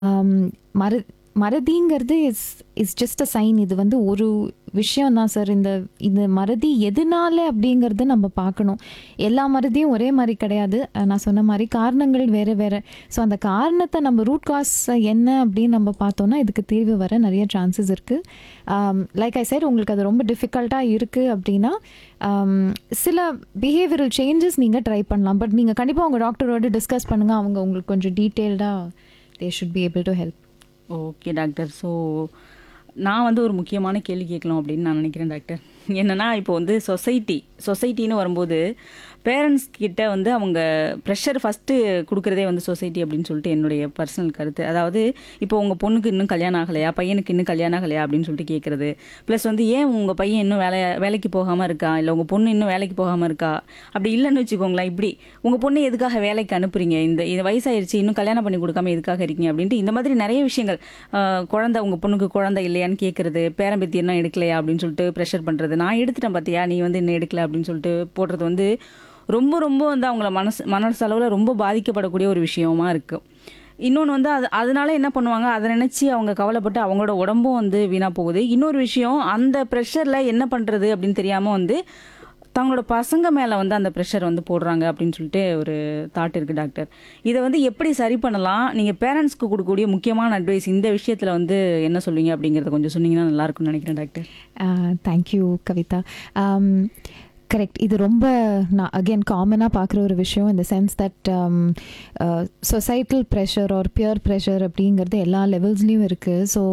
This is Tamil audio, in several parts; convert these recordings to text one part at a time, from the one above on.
ஆம், மற மறதிங்கிறது is is just a sign இது வந்து ஒரு விஷயம் தான் சார் இந்த இந்த மறதி எதனால அப்படிங்கிறது நம்ம பார்க்கணும் எல்லா மறதியும் ஒரே மாதிரி கிடையாது அஹ் நான் சொன்ன மாதிரி காரணங்கள் வேறு வேறு ஸோ அந்த காரணத்தை நம்ம ரூட் காஸ் என்ன அப்படின்னு நம்ம பார்த்தோம்னா இதுக்கு தீர்வு வர நிறைய சான்சஸ் இருக்குது லைக் ஐ said உங்களுக்கு அது ரொம்ப டிஃபிகல்ட்டாக இருக்குது அப்படின்னா ஆம், சில பிஹேவியரல் சேஞ்சஸ் நீங்கள் ட்ரை பண்ணலாம் பட் நீங்கள் கண்டிப்பாக உங்கள் டாக்டரோட டிஸ்கஸ் பண்ணுங்கள் அவங்க உங்களுக்கு கொஞ்சம் டீட்டெயில்டாக they should be able to help okay doctor so நான் வந்து ஒரு முக்கியமான கேள்வி கேட்கலாம் அப்படின்னு நான் நினைக்கிறேன் டாக்டர் என்னன்னா இப்போ வந்து சொசைட்டி சொசைட்டின்னு வரும்போது பேரண்ட்ஸ் கிட்ட வந்து அவங்க ப்ரெஷர் ஃபஸ்ட்டு கொடுக்குறதே வந்து சொசைட்டி அப்படின்னு சொல்லிட்டு என்னுடைய பர்சனல் கருத்து அதாவது இப்போ உங்கள் பொண்ணுக்கு இன்னும் கல்யாணம் ஆகலையா பையனுக்கு இன்னும் கல்யாணம் ஆகலையா அப்படின்னு சொல்லிட்டு கேட்குறது ப்ளஸ் வந்து ஏன் உங்கள் பையன் இன்னும் வேலை வேலைக்கு போகாமல் இருக்கா இல்லை உங்கள் பொண்ணு இன்னும் வேலைக்கு போகாமல் இருக்கா அப்படி இல்லைன்னு வச்சுக்கோங்களேன் இப்படி உங்கள் பொண்ணு எதுக்காக வேலைக்கு அனுப்புறீங்க இந்த இது வயசாயிருச்சு இன்னும் கல்யாணம் பண்ணி கொடுக்காம எதுக்காக இருக்கீங்க அப்படின்ட்டு இந்த மாதிரி நிறைய விஷயங்கள் ஆஹ், குழந்தை உங்கள் பொண்ணுக்கு குழந்தை இல்லையான்னு கேட்குறது பேரம்பேத்தி இன்னும் எடுக்கலையா அப்படின்னு சொல்லிட்டு ப்ரெஷர் பண்ணுறது நான் எடுத்துட்டேன் பார்த்தியா நீ வந்து இன்னும் எடுக்கல அப்படின்னு சொல்லிட்டு போடுறது வந்து ரொம்ப ரொம்ப வந்து அவங்கள மனசு மனசளவில் ரொம்ப பாதிக்கப்படக்கூடிய ஒரு விஷயமா இருக்குது இன்னொன்று வந்து அது அதனால என்ன பண்ணுவாங்க அதை நினச்சி அவங்க கவலைப்பட்டு அவங்களோட உடம்பும் வந்து வீணாக போகுது இன்னொரு விஷயம் அந்த ப்ரெஷரில் என்ன பண்ணுறது அப்படின்னு தெரியாமல் வந்து தங்களோட பசங்க மேலே வந்து அந்த ப்ரெஷர் வந்து போடுறாங்க அப்படின்னு சொல்லிட்டு ஒரு தாட் இருக்குது டாக்டர் இதை வந்து எப்படி சரி பண்ணலாம் நீங்கள் பேரண்ட்ஸ்க்கு கொடுக்கக்கூடிய முக்கியமான அட்வைஸ் இந்த விஷயத்தில் வந்து என்ன சொல்லுவீங்க அப்படிங்கிறத கொஞ்சம் சொன்னீங்கன்னா நல்லா இருக்கும்னு நினைக்கிறேன் டாக்டர் தேங்க்யூ கவிதா கரெக்ட் இது ரொம்ப நான் அகெயின் காமனாக பார்க்குற ஒரு விஷயம் இந்த sense that societal pressure or peer pressure அப்படிங்கிறது எல்லா லெவல்ஸ்லேயும் இருக்குது ஸோ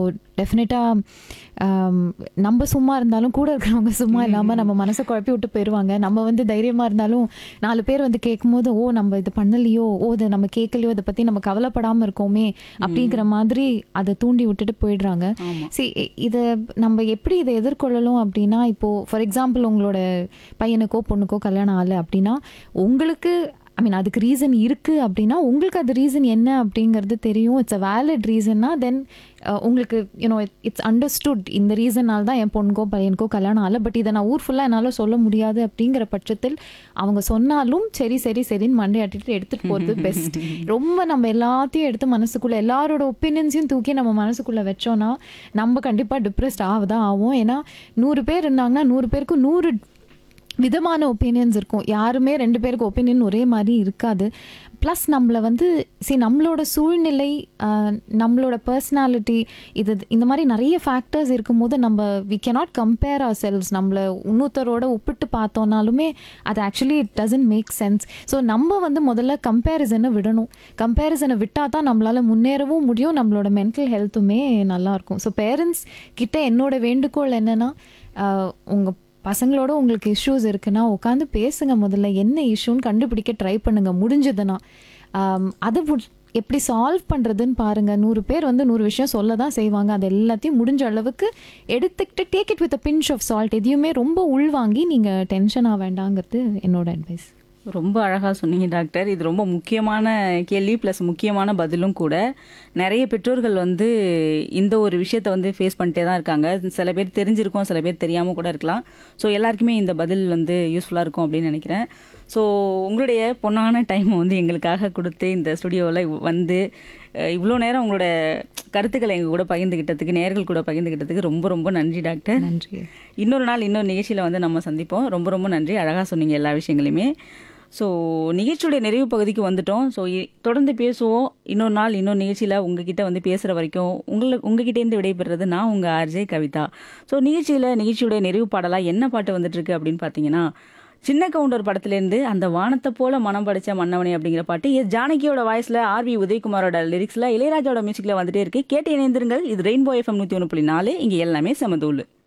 டெஃபினட்டாக நம்ம சும்மா இருந்தாலும் கூட இருக்கிறவங்க சும்மா இல்லாமல் நம்ம மனசை குழப்பி விட்டு போயிடுவாங்க நம்ம வந்து தைரியமாக இருந்தாலும் நாலு பேர் வந்து கேட்கும்போது ஓ நம்ம இது பண்ணலையோ ஓ இதை நம்ம கேட்கலையோ இதை பற்றி நம்ம கவலைப்படாமல் இருக்கோமே அப்படிங்கிற மாதிரி அதை தூண்டி விட்டுட்டு போயிடுறாங்க ஆமாம் சி இதை நம்ம எப்படி இதை எதிர்கொள்ளலாம் அப்படின்னா இப்போது ஃபார் எக்ஸாம்பிள் உங்களோட பையனுக்கோ பொண்ணுக்கோ கல்யாணம் ஆகலை அப்படின்னா உங்களுக்கு ஐ மீன் அதுக்கு ரீசன் இருக்குது அப்படின்னா உங்களுக்கு அது ரீசன் என்ன அப்படிங்கிறது தெரியும் இட்ஸ் அ வேலிட் ரீசன்னா தென் உங்களுக்கு யூனோ இட்ஸ் அண்டர்ஸ்டுட் இந்த ரீசனால் தான் என் பொண்ணுக்கோ பையனுக்கோ கல்யாணம் ஆகலை பட் இதை நான் ஊர் ஃபுல்லாக என்னால் சொல்ல முடியாது அப்படிங்கிற பட்சத்தில் அவங்க சொன்னாலும் சரி சரி சரின்னு மண்டை ஆட்டிட்டு எடுத்துகிட்டு போகிறது பெஸ்ட் ரொம்ப நம்ம எல்லாத்தையும் எடுத்து மனசுக்குள்ளே எல்லாரோட ஒப்பீனியன்ஸையும் தூக்கி நம்ம மனசுக்குள்ளே வச்சோன்னா நம்ம கண்டிப்பாக டிப்ரெஸ்ட் ஆகதான் ஆகும் ஏன்னா நூறு பேர் இருந்தாங்கன்னா நூறு பேருக்கு நூறு விதமான ஒப்பீனியன்ஸ் இருக்கும் யாருமே ரெண்டு பேருக்கு ஒப்பீனியன் ஒரே மாதிரி இருக்காது ப்ளஸ் நம்மளை வந்து சி நம்மளோட சூழ்நிலை ஆஹ், நம்மளோட பர்சனாலிட்டி இது இந்த மாதிரி நிறைய ஃபேக்டர்ஸ் இருக்கும்போது நம்ம we cannot compare ourselves நம்மளை இன்னொருத்தரோட ஒப்பிட்டு பார்த்தோன்னாலுமே அது actually it doesn't make sense so நம்ம வந்து முதல்ல கம்பேரிசனை விடணும் கம்பேரிசனை விட்டால் தான் நம்மளால் முன்னேறவும் முடியும் நம்மளோட மென்டல் ஹெல்த்துமே நல்லாயிருக்கும் ஸோ பேரண்ட்ஸ் கிட்ட என்னோட வேண்டுகோள் என்னென்னா உங்கள் பசங்களோட உங்களுக்கு இஷ்யூஸ் இருக்குன்னா உட்காந்து பேசுங்க முதல்ல என்ன இஷ்யூன்னு கண்டுபிடிக்க ட்ரை பண்ணுங்க முடிஞ்சதுன்னா ஆம், அதை முடி- எப்படி சால்வ் பண்ணுறதுன்னு பாருங்க நூறு பேர் வந்து நூறு விஷயம் சொல்ல தான் செய்வாங்க அது எல்லாத்தையும் முடிஞ்ச அளவுக்கு எடுத்துக்கிட்டு take it with pinch of salt எதையுமே ரொம்ப உள்வாங்கி நீங்கள் டென்ஷன் ஆக வேண்டாங்கிறது என்னோட அட்வைஸ் ரொம்ப அழகாக சொன்னீங்க டாக்டர் இது ரொம்ப முக்கியமான கேள்வி ப்ளஸ் முக்கியமான பதிலும் கூட நிறைய பெற்றோர்கள் வந்து இந்த ஒரு விஷயத்தை வந்து ஃபேஸ் பண்ணிட்டே தான் இருக்காங்க சில பேர் தெரிஞ்சிருக்கும் சில பேர் தெரியாமல் கூட இருக்கலாம் ஸோ எல்லாருக்குமே இந்த பதில் வந்து யூஸ்ஃபுல்லாக இருக்கும் அப்படின்னு நினைக்கிறேன் ஸோ உங்களுடைய பொன்னான டைமை வந்து எங்களுக்காக கொடுத்து இந்த ஸ்டுடியோவில் வந்து அஹ், இவ்வளோ நேரம் உங்களோட கருத்துக்களை எங்கள் கூட பகிர்ந்துக்கிட்டதுக்கு நேர்கள் கூட பகிர்ந்துக்கிட்டதுக்கு ரொம்ப ரொம்ப நன்றி டாக்டர் நன்றி இன்னொரு நாள் இன்னொரு நிகழ்ச்சியில் வந்து நம்ம சந்திப்போம் ரொம்ப ரொம்ப நன்றி அழகாக சொன்னீங்க எல்லா விஷயங்களையுமே ஸோ நிகழ்ச்சியுடைய நிறைவு பகுதிக்கு வந்துட்டோம் ஸோ தொடர்ந்து பேசுவோம் இன்னொரு நாள் இன்னொரு நிகழ்ச்சியில் உங்ககிட்ட வந்து பேசுகிற வரைக்கும் உங்களுக்கு உங்ககிட்டேருந்து விடைபெறுறது நான் உங்கள் ஆர்ஜே கவிதா ஸோ நிகழ்ச்சியில் நிகழ்ச்சியுடைய நிறைவு பாடலாக என்ன பாட்டு வந்துட்டு இருக்கு அப்படின்னு பார்த்தீங்கன்னா சின்ன கவுண்டர் படத்துலேருந்து அந்த வானத்தை போல மனம் படைச்ச மன்னவனே அப்படிங்கிற பாட்டு எஸ் ஜானகியோட வாய்ஸில் ஆர்வி உதயகுமாரோட லிரிக்ஸில் இளையராஜாவோட மியூசிக்கில் வந்துட்டே இருக்கு கேட்டு இணைந்திருங்கள் இது ரெயின்போ எஃப்எம் நூற்றி ஒன்று புள்ளி நாலு இங்கே எல்லாமே சமதூள்